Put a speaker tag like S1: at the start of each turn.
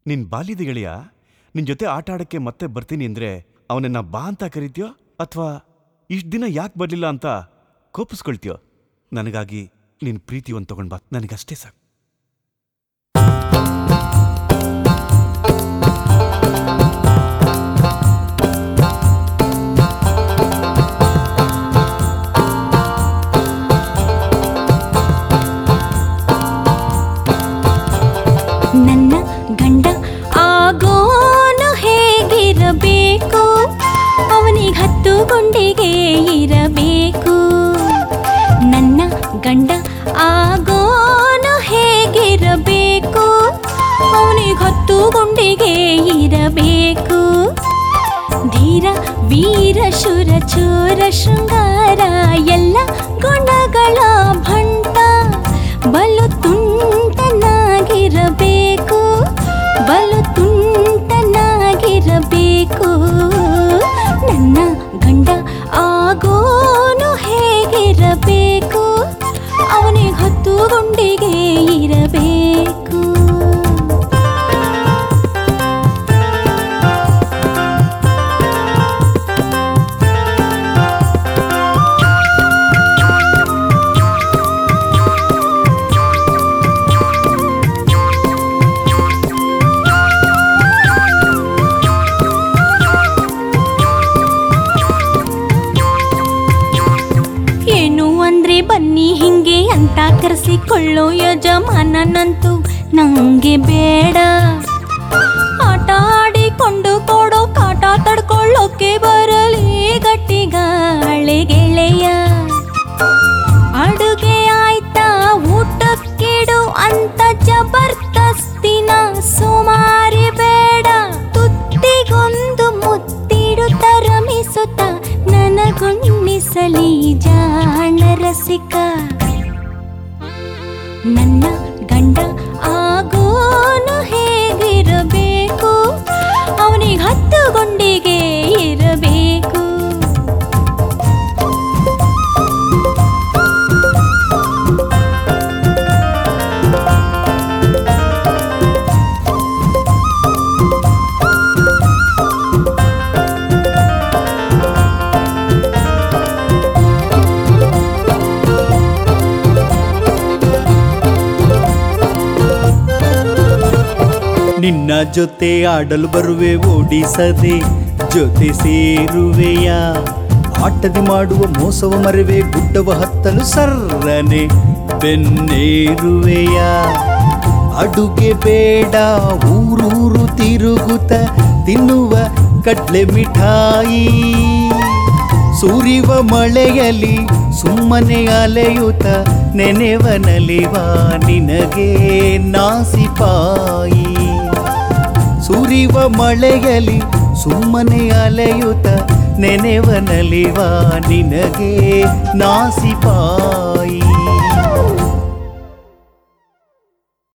S1: ನಿನ್ ಬಾಲ್ಯದ ಗೆಳೆಯ ನಿನ್ ಜೊತೆ ಆಟ ಆಡಕ್ಕೆ ಮತ್ತೆ ಬರ್ತೀನಿ ಅಂದ್ರೆ ಅವನನ್ನ ಬಾ ಅಂತ ಕರಿತೀಯೋ ಅಥವಾ ಇಷ್ಟ ದಿನ ಯಾಕೆ ಬರ್ಲಿಲ್ಲ ಅಂತ ಕೋಪಿಸ್ಕೊಳ್ತೀಯೋ ನನಗಾಗಿ ನಿನ್ ಪ್ರೀತಿ ಒಂದ್ ತಗೊಂಡ್ ಬಾ ನನಗಷ್ಟೇ ಸಾಕು
S2: ನನ್ನ ಗಂಡ ಆಗೋನು ಹೇಗಿರಬೇಕು ಅವನಿಗೆ ಹತ್ತು ಗುಂಡಿಗೆ ಇರಬೇಕು ನನ್ನ ಗಂಡ ಆಗೋನು ಹೇಗಿರಬೇಕು ಅವನಿಗೆ ಹತ್ತು ಗುಂಡಿಗೆ ಇರಬೇಕು ಧೀರ ವೀರ ಶುರ ಚೋರ ಶೃಂಗಾರ ಎಲ್ಲ ಗುಣಗಳ ಭಂಟ ಬಲು ತುಂಟನಾಗಿರಬೇಕು ಬಲು ತುಂಟನಾಗಿರಬೇಕು ನನ್ನ ಗಂಡ ಆಗೋನು ಹೇಗಿರಬೇಕು ಅವನಿಗೆ ಹತ್ತು ಗುಂಡಿಗೆ ಇರಬೇಕು ಏನು ಅಂದ್ರೆ ಬನ್ನಿ ಹಿಂಗೆ ಅಂತ ಕರೆಸಿಕೊಳ್ಳೋ ಯಜಮಾನನಂತೂ ನಂಗೆ ಬೇಡ ಆಟ ಆಡಿಕೊಂಡು ಕೊಡೋ ಕಾಟ ತಡ್ಕೊಳ್ಳೋಕೆ ಬರಲಿ ಗಟ್ಟಿಗಾಳೆ ಗೆಳೆಯ ಅಡುಗೆ ಆಯ್ತಾ ಊಟಕ್ಕಿಡು ಅಂತ ಜಬರ್ದಸ್ತಿನ ಸುಮಾರಿ ಬೇಡ ತುತ್ತಿಗೊಂದು ಮುತ್ತಿಡು ತರಮಿಸುತ್ತ ನನಗುಣ್ಣಿಸಲಿ ಜಾಣ ರಸಿಕ ನನ್ನ ಗಂಡ ಆಗೋನು ಹೇಗಿರಬೇಕು ಅವನಿಗೆ ಹತ್ತು ಗುಂಡಿಗೆ ಇರಬೇಕು
S3: ನಿನ್ನ ಜೊತೆ ಆಡಲು ಬರುವೆ ಓಡಿಸದೆ ಜೊತೆ ಸೇರುವೆಯ ಆಟದಿ ಮಾಡುವ ಮೋಸವ ಮರೆವೆ ಗುಡ್ಡವ ಹತ್ತಲು ಸರ್ರನೆ ಬೆನ್ನೇರುವೆಯ ಅಡುಗೆ ಬೇಡ ಊರೂರು ತಿರುಗುತ್ತ ತಿನ್ನುವ ಕಡ್ಲೆ ಮಿಠಾಯಿ ಸುರಿವ ಮಳೆಯಲಿ ಸುಮ್ಮನೆ ಅಲೆಯುತ್ತ ನೆನೆವ ನಲಿವ ನಿನಗೆ ನಾಸಿಪಾಯಿ ಸುರಿವ ಮಳೆಯಲಿ ಸುಮ್ಮನೆ ಅಲೆಯುತ್ತ ನೆನೆವ ನಲಿವ ನಿನಗೆ ನಾಸಿಪಾಯಿ